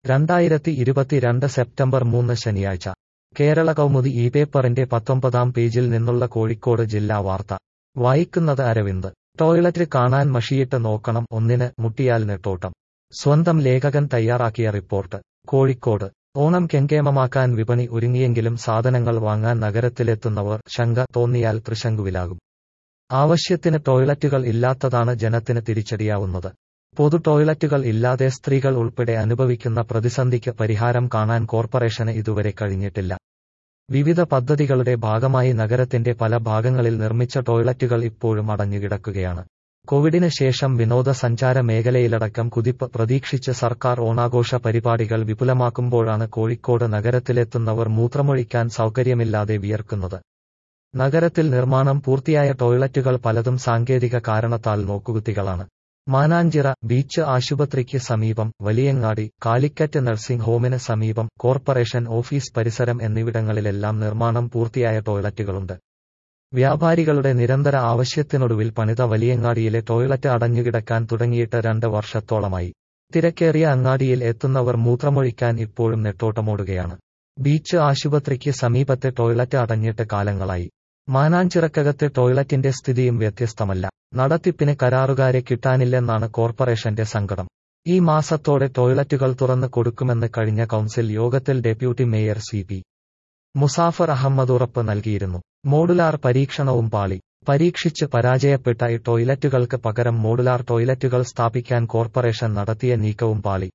രണ്ടായിരത്തി ഇരുപത്തിരണ്ട് സെപ്റ്റംബർ മൂന്ന് ശനിയാഴ്ച കേരള കൗമുദി ഈ പേപ്പറിന്റെ പത്തൊമ്പതാം പേജിൽ നിന്നുള്ള കോഴിക്കോട് ജില്ലാ വാർത്ത വായിക്കുന്നത് അരവിന്ദ് ടോയ്ലറ്റ് കാണാൻ മഷിയിട്ട് നോക്കണം ഒന്നിന് മുട്ടിയാൽ നെട്ടോട്ടം സ്വന്തം ലേഖകൻ തയ്യാറാക്കിയ റിപ്പോർട്ട് കോഴിക്കോട് ഓണം കെങ്കേമമാക്കാൻ വിപണി ഒരുങ്ങിയെങ്കിലും സാധനങ്ങൾ വാങ്ങാൻ നഗരത്തിലെത്തുന്നവർ ശങ്ക തോന്നിയാൽ തൃശങ്കുവിലാകും ആവശ്യത്തിന് ടോയ്ലറ്റുകൾ ഇല്ലാത്തതാണ് ജനത്തിന് തിരിച്ചടിയാവുന്നത് പൊതു ടോയ്ലറ്റുകൾ ഇല്ലാതെ സ്ത്രീകൾ ഉൾപ്പെടെ അനുഭവിക്കുന്ന പ്രതിസന്ധിക്ക് പരിഹാരം കാണാൻ കോർപ്പറേഷന് ഇതുവരെ കഴിഞ്ഞിട്ടില്ല വിവിധ പദ്ധതികളുടെ ഭാഗമായി നഗരത്തിന്റെ പല ഭാഗങ്ങളിൽ നിർമ്മിച്ച ടോയ്ലറ്റുകൾ ഇപ്പോഴും അടഞ്ഞുകിടക്കുകയാണ് കോവിഡിന് ശേഷം വിനോദസഞ്ചാര മേഖലയിലടക്കം കുതിപ്പ് പ്രതീക്ഷിച്ച് സർക്കാർ ഓണാഘോഷ പരിപാടികൾ വിപുലമാക്കുമ്പോഴാണ് കോഴിക്കോട് നഗരത്തിലെത്തുന്നവർ മൂത്രമൊഴിക്കാൻ സൗകര്യമില്ലാതെ വിയർക്കുന്നത് നഗരത്തിൽ നിർമ്മാണം പൂർത്തിയായ ടോയ്ലറ്റുകൾ പലതും സാങ്കേതിക കാരണത്താൽ നോക്കുകുത്തികളാണ് മാനാഞ്ചിറ ബീച്ച് ആശുപത്രിക്ക് സമീപം വലിയങ്ങാടി കാലിക്കറ്റ് നഴ്സിംഗ് ഹോമിന് സമീപം കോർപ്പറേഷൻ ഓഫീസ് പരിസരം എന്നിവിടങ്ങളിലെല്ലാം നിർമ്മാണം പൂർത്തിയായ ടോയ്ലറ്റുകളുണ്ട് വ്യാപാരികളുടെ നിരന്തര ആവശ്യത്തിനൊടുവിൽ പണിത വലിയങ്ങാടിയിലെ ടോയ്ലറ്റ് അടഞ്ഞുകിടക്കാൻ തുടങ്ങിയിട്ട് രണ്ട് വർഷത്തോളമായി തിരക്കേറിയ അങ്ങാടിയിൽ എത്തുന്നവർ മൂത്രമൊഴിക്കാൻ ഇപ്പോഴും നെട്ടോട്ടമോടുകയാണ് ബീച്ച് ആശുപത്രിക്ക് സമീപത്തെ ടോയ്ലറ്റ് അടഞ്ഞിട്ട് കാലങ്ങളായി മാനാഞ്ചിറക്കകത്തെ ടോയ്ലറ്റിന്റെ സ്ഥിതിയും വ്യത്യസ്തമല്ല നടത്തിപ്പിന് കരാറുകാരെ കിട്ടാനില്ലെന്നാണ് കോർപ്പറേഷന്റെ സങ്കടം ഈ മാസത്തോടെ ടോയ്ലറ്റുകൾ തുറന്നു കൊടുക്കുമെന്ന് കഴിഞ്ഞ കൌൺസിൽ യോഗത്തിൽ deputy mayor C P Muzaffar Ahmed ഉറപ്പ് നൽകിയിരുന്നു മോഡുലാർ പരീക്ഷണവും പാളി പരീക്ഷിച്ച് പരാജയപ്പെട്ട ഈ ടോയ്ലറ്റുകൾക്ക് പകരം മോഡുലാർ ടോയ്ലറ്റുകൾ സ്ഥാപിക്കാൻ കോർപ്പറേഷൻ നടത്തിയ നീക്കവും പാളി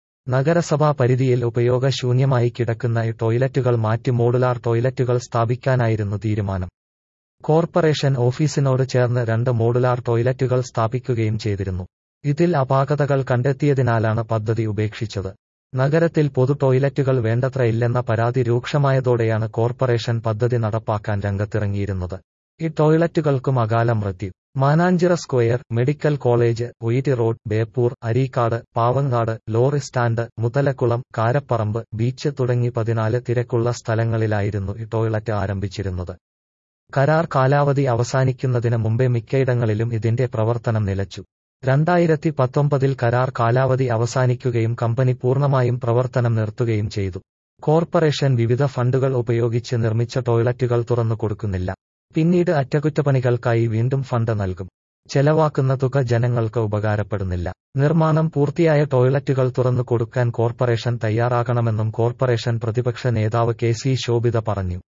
നഗരസഭാ പരിധിയിൽ ഉപയോഗശൂന്യമായി കിടക്കുന്ന ഈ ടോയ്ലറ്റുകൾ മാറ്റി മോഡുലാർ ടോയ്ലറ്റുകൾ സ്ഥാപിക്കാനായിരുന്നു തീരുമാനം കോർപ്പറേഷൻ ഓഫീസിനോട് ചേർന്ന് രണ്ട് മോഡുലാർ ടോയ്ലറ്റുകൾ സ്ഥാപിക്കുകയും ചെയ്തിരുന്നു ഇതിൽ അപാകതകൾ കണ്ടെത്തിയതിനാലാണ് പദ്ധതി ഉപേക്ഷിച്ചത് നഗരത്തിൽ പൊതു ടോയ്ലറ്റുകൾ വേണ്ടത്ര ഇല്ലെന്ന പരാതി രൂക്ഷമായതോടെയാണ് കോർപ്പറേഷൻ പദ്ധതി നടപ്പാക്കാൻ രംഗത്തിറങ്ങിയിരുന്നത് ഈ ടോയ്ലറ്റുകൾക്കും അകാല മൃത്യു Mananchira square medical college Oyitty road Beypore Areekkad Pavangad lorry stand Muthalakkulam Karaparamba beach തുടങ്ങി പതിനാല് തിരക്കുള്ള സ്ഥലങ്ങളിലായിരുന്നു ഈ ടോയ്ലറ്റ് ആരംഭിച്ചിരുന്നത് കരാർ കാലാവധി അവസാനിക്കുന്നതിന് മുമ്പേ മിക്കയിടങ്ങളിലും ഇതിന്റെ പ്രവർത്തനം നിലച്ചു രണ്ടായിരത്തി പത്തൊമ്പതിൽ കരാർ കാലാവധി അവസാനിക്കുകയും കമ്പനി പൂർണ്ണമായും പ്രവർത്തനം നിർത്തുകയും ചെയ്തു കോർപ്പറേഷൻ വിവിധ ഫണ്ടുകൾ ഉപയോഗിച്ച് നിർമ്മിച്ച ടോയ്ലറ്റുകൾ തുറന്നു കൊടുക്കുന്നില്ല പിന്നീട് അറ്റകുറ്റപ്പണികൾക്കായി വീണ്ടും ഫണ്ട് നൽകും ചെലവാക്കുന്ന തുക ജനങ്ങൾക്ക് ഉപകാരപ്പെടുന്നില്ല നിർമ്മാണം പൂർത്തിയായ ടോയ്ലറ്റുകൾ തുറന്നു കൊടുക്കാൻ കോർപ്പറേഷൻ തയ്യാറാകണമെന്നും കോർപ്പറേഷൻ പ്രതിപക്ഷ നേതാവ് കെ സി ശോഭിത പറഞ്ഞു